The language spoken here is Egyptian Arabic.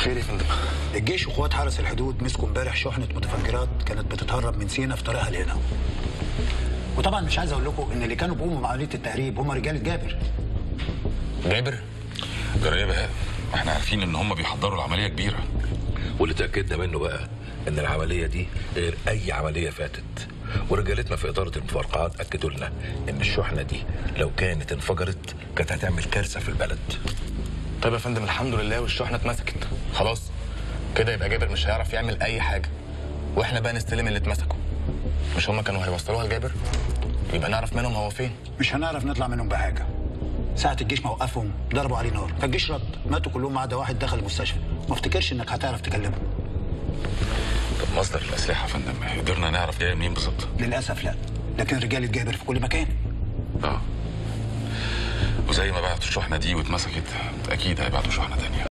خير يا فندم الجيش وقوات حرس الحدود مسكوا امبارح شحنه متفجرات كانت بتتهرب من سينا في طريقها لهنا وطبعا مش عايز اقول لكم ان اللي كانوا بيقوموا بعمليه التهريب هم رجاله جابر جابر جرايه بقى احنا عارفين ان هم بيحضروا العمليه كبيره واللي تاكدنا منه بقى ان العمليه دي غير اي عمليه فاتت ورجالتنا في اداره المفارقات اكدوا لنا ان الشحنه دي لو كانت انفجرت كانت هتعمل كارثه في البلد طيب يا فندم الحمد لله والشحنه اتمسكت خلاص كده يبقى جابر مش هيعرف يعمل اي حاجه واحنا بقى نستلم اللي اتمسكوا مش هما كانوا هيوصلوها لجابر يبقى نعرف منهم هو فين مش هنعرف نطلع منهم بحاجه ساعة الجيش ما وقفهم ضربوا عليه نار فالجيش رد ماتوا كلهم ما عدا واحد دخل المستشفى ما افتكرش انك هتعرف تكلمه طب مصدر الاسلحه يا فندم قدرنا نعرف جايه منين بالظبط للاسف لا لكن رجاله جابر في كل مكان اه وزي ما بعتوا الشحنه دي واتمسكت اكيد هيبعتوا شحنه تانية